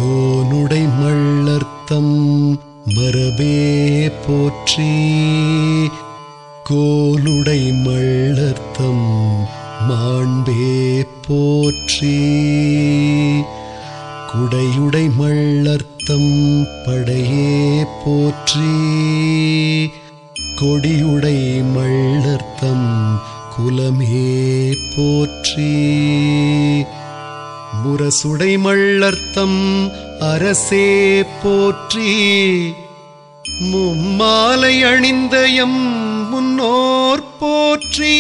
கோனுடை மள்ளர்த்தம் மரபே போற்றி கோலுடை மள்ளர்த்தம் மாண்பே போற்றி குடையுடை மள்ளர்த்தம் படையே போற்றி கொடியுடை மள்ளர்த்தம் குலமே போற்றி முரசுடை மள்ளர்த்தம் அரசே போற்றி மும்மாலை அணிந்தயம் முன்னோர் போற்றி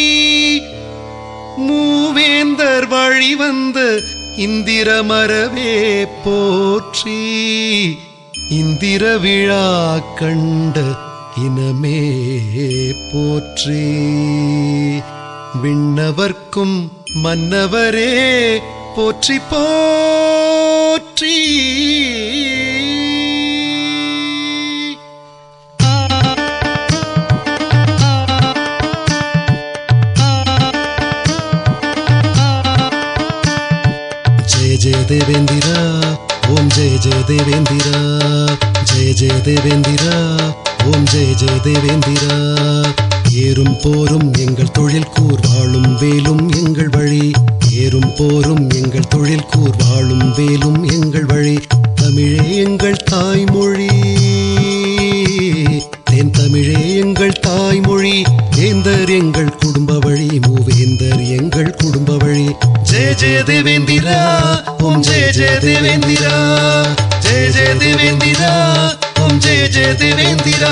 மூவேந்தர் வழி வந்த இந்திரமரவே போற்றி இந்திர விழா கண்ட இனமே போற்றி விண்ணவர்க்கும் மன்னவரே போற்றி போற்றி जय जय देवेंदिरा ओम जय जय देवेंदिरा जय जय देवेंदिरा ஓம் ஜெய ஜெய தேவேந்திரா ஏறும் போரும் எங்கள் தொழில் கூர் வாழும் வேலும் எங்கள் வழி ஏறும் போரும் எங்கள் தொழில் கூர் வாழும் வேலும் எங்கள் வழி தமிழே எங்கள் தாய்மொழி தென் தமிழே எங்கள் தாய்மொழி வேந்தர் எங்கள் குடும்ப வழி மூவேந்தர் எங்கள் குடும்ப வழி ஜெய ஜெய தேவேந்திரா ஓம் ஜெய ஜெய தேவேந்திரா ஜெய ஜெய தேவேந்திரா ஓம் ஜெய ஜெய தேவேந்திரா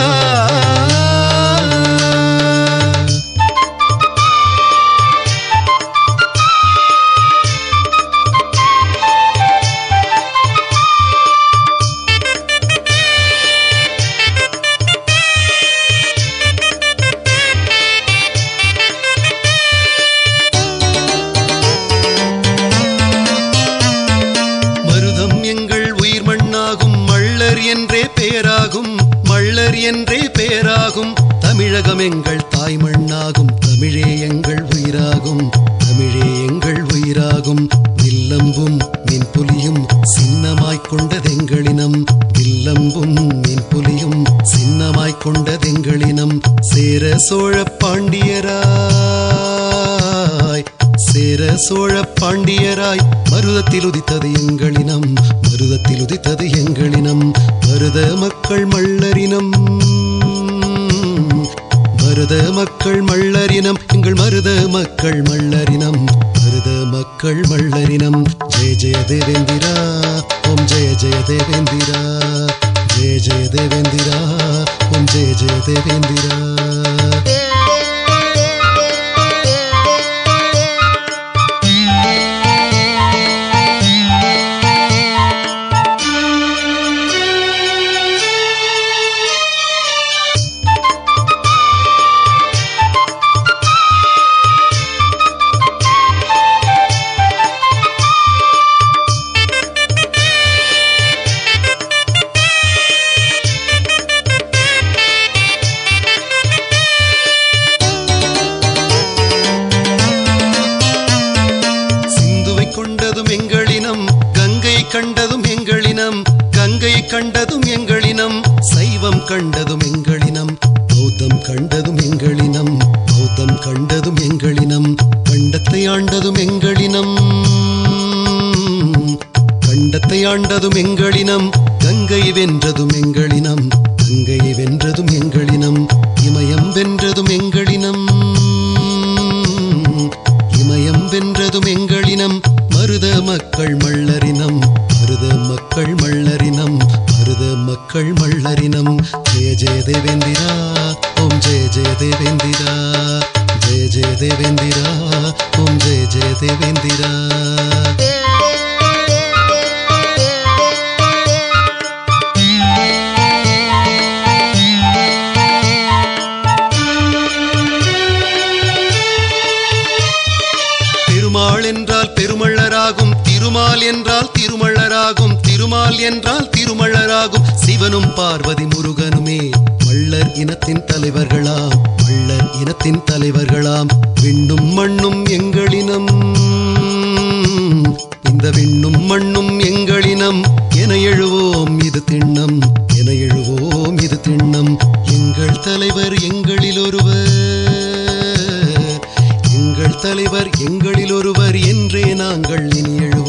மருதம் எங்கள் உயிர் மண்ணாகும் மள்ளர் என்றே பெயராகும் மள்ளர் என்றே பெயராகும் தமிழகம் எங்கள் தாய் மண்ணாகும் தமிழே எங்கள் உயிராகும் தமிழே எங்கள் உயிராகும் வில்லம்பும் மின் புலியும் சின்னமாய்க் கொண்டதெங்களினம் வில்லம்பும் மின் புலியும் சின்னமாய்க் கொண்டதெங்களினம் சேர சோழ பாண்டியராய் சேர சோழ பாண்டியராய் மருதத்தில் உதித்தது எங்களினம் மருதத்தில் உதித்தது எங்களினம் மருத மக்கள் மள்ளரினம் மருத மக்கள் மள்ளரினம் எங்கள் மருத மக்கள் மள்ளரினம் மருத மக்கள் மள்ளரினம் ஜெய ஜெய தேவேந்திரா ஓம் ஜெய ஜெய தேவேந்திரா ஜெய ஜெய தேவேந்திரா ஓம் ஜெய ஜெய தேவேந்திரா சிந்துவை கொண்டதும் எங்களினம் கங்கை கண்டதும் எங்களினம் கங்கை கண்டதும் எங்களினம் சைவம் கண்டதும் எங்களினம் பௌத்தம் கண்டதும் எங்களினம் பௌத்தம் கண்டதும் எங்களினம் கண்டத்தை ஆண்டதும் எங்களினம் கண்டத்தை ஆண்டதும் எங்களினம் கங்கை வென்றதும் எங்களினம் கங்கை வென்றதும் எங்களினம் இமயம் வென்றதும் எங்களினம் இமயம் வென்றதும் எங்களினம் மருத மக்கள் மள்ளரினம் மருத மக்கள் மள்ளரினம் மருத மக்கள் மள்ளரினம் ஜெய ஜெய தேவேந்திரா ஓம் ஜெய ஜெய தேவேந்திரா ஜெய ஜெய தேவேந்திரா ஓம் ஜெய ஜெய தேவேந்திரா திருமால் என்றால் பெருமள்ளராகும் திருமால் என்றால் திருமள்ளராகும் திருமால் என்றால் திருமள்ளராகும் சிவனும் பார்வதி முருகனுமே மள்ளர் இனத்தின் தலைவர்களாம் மள்ளர் இனத்தின் தலைவர்களாம் விண்ணும் மண்ணும் எங்களினம் இந்த விண்ணும் மண்ணும் எங்களினம் என திண்ணம் என எழுவோம் இது திண்ணம் எங்கள் தலைவர் எங்களில் ஒருவர் எங்கள் தலைவர் எங்களில் ஒருவர் என்றே நாங்கள் இனி எழுவோம்